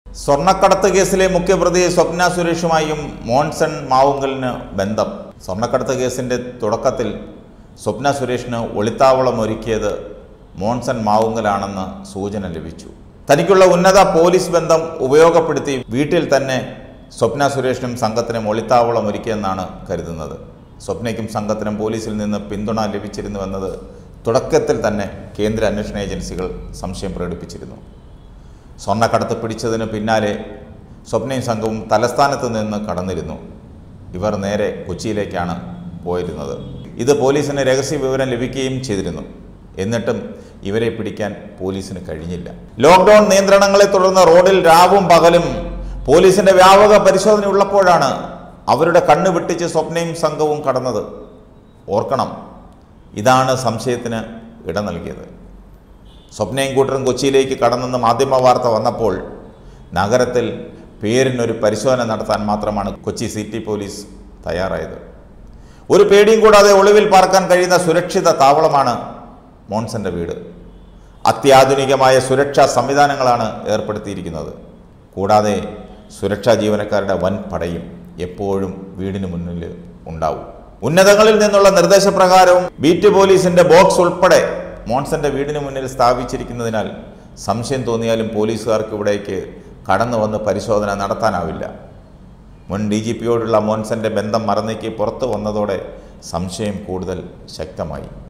സ്വർണ്ണക്കടത്ത് കേസിലെ മുഖ്യപ്രതി സ്വപ്ന സുരേഷുമായും മോൺസൺ മാവുങ്കലിന് ബന്ധം സ്വർണ്ണക്കടത്ത് കേസിൻ്റെ തുടക്കത്തിൽ സ്വപ്ന സുരേഷിന് ഒളിത്താവളം ഒരുക്കിയത് മോൺസൺ മാവുങ്കലാണെന്ന് സൂചന ലഭിച്ചു തനിക്കുള്ള ഉന്നത പോലീസ് ബന്ധം ഉപയോഗപ്പെടുത്തി വീട്ടിൽ തന്നെ സ്വപ്ന സുരേഷിനും സംഘത്തിനും ഒളിത്താവളം ഒരുക്കിയെന്നാണ് കരുതുന്നത് സ്വപ്നയ്ക്കും സംഘത്തിനും പോലീസിൽ നിന്ന് പിന്തുണ ലഭിച്ചിരുന്നുവെന്നത് തുടക്കത്തിൽ തന്നെ കേന്ദ്ര അന്വേഷണ ഏജൻസികൾ സംശയം പ്രകടിപ്പിച്ചിരുന്നു സ്വർണ്ണക്കടത്ത് പിടിച്ചതിന് പിന്നാലെ സ്വപ്നയും സംഘവും തലസ്ഥാനത്ത് നിന്ന് കടന്നിരുന്നു ഇവർ നേരെ കൊച്ചിയിലേക്കാണ് പോയിരുന്നത് ഇത് പോലീസിന് രഹസ്യ വിവരം ലഭിക്കുകയും ചെയ്തിരുന്നു എന്നിട്ടും ഇവരെ പിടിക്കാൻ പോലീസിന് കഴിഞ്ഞില്ല ലോക്ക്ഡൗൺ നിയന്ത്രണങ്ങളെ തുടർന്ന് റോഡിൽ രാവും പകലും പോലീസിന്റെ വ്യാപക പരിശോധന ഉള്ളപ്പോഴാണ് അവരുടെ കണ്ണ് വെട്ടിച്ച് സ്വപ്നയും സംഘവും കടന്നത് ഓർക്കണം ഇതാണ് സംശയത്തിന് ഇട നൽകിയത് സ്വപ്നയും കൂട്ടരും കൊച്ചിയിലേക്ക് കടന്നെന്ന് മാധ്യമ വാർത്ത വന്നപ്പോൾ നഗരത്തിൽ പേരിനൊരു പരിശോധന നടത്താൻ മാത്രമാണ് കൊച്ചി സിറ്റി പോലീസ് തയ്യാറായത് ഒരു പേടിയും കൂടാതെ ഒളിവിൽ പാർക്കാൻ കഴിയുന്ന സുരക്ഷിത താവളമാണ് മോൺസന്റെ വീട് അത്യാധുനികമായ സുരക്ഷാ സംവിധാനങ്ങളാണ് ഏർപ്പെടുത്തിയിരിക്കുന്നത് കൂടാതെ സുരക്ഷാ ജീവനക്കാരുടെ വൻ പടയും എപ്പോഴും വീടിന് മുന്നിൽ ഉണ്ടാവും ഉന്നതങ്ങളിൽ നിന്നുള്ള നിർദ്ദേശപ്രകാരവും ബീറ്റ് പോലീസിന്റെ ബോക്സ് ഉൾപ്പെടെ മോൺസന്റെ വീടിന് മുന്നിൽ സ്ഥാപിച്ചിരിക്കുന്നതിനാൽ സംശയം തോന്നിയാലും പോലീസുകാർക്ക് ഇവിടേക്ക് കടന്നു വന്ന് പരിശോധന നടത്താനാവില്ല മുൻ ഡി ജി പിയോടുള്ള മോൻസന്റെ ബന്ധം മറന്നേക്ക് പുറത്തു വന്നതോടെ സംശയം കൂടുതൽ ശക്തമായി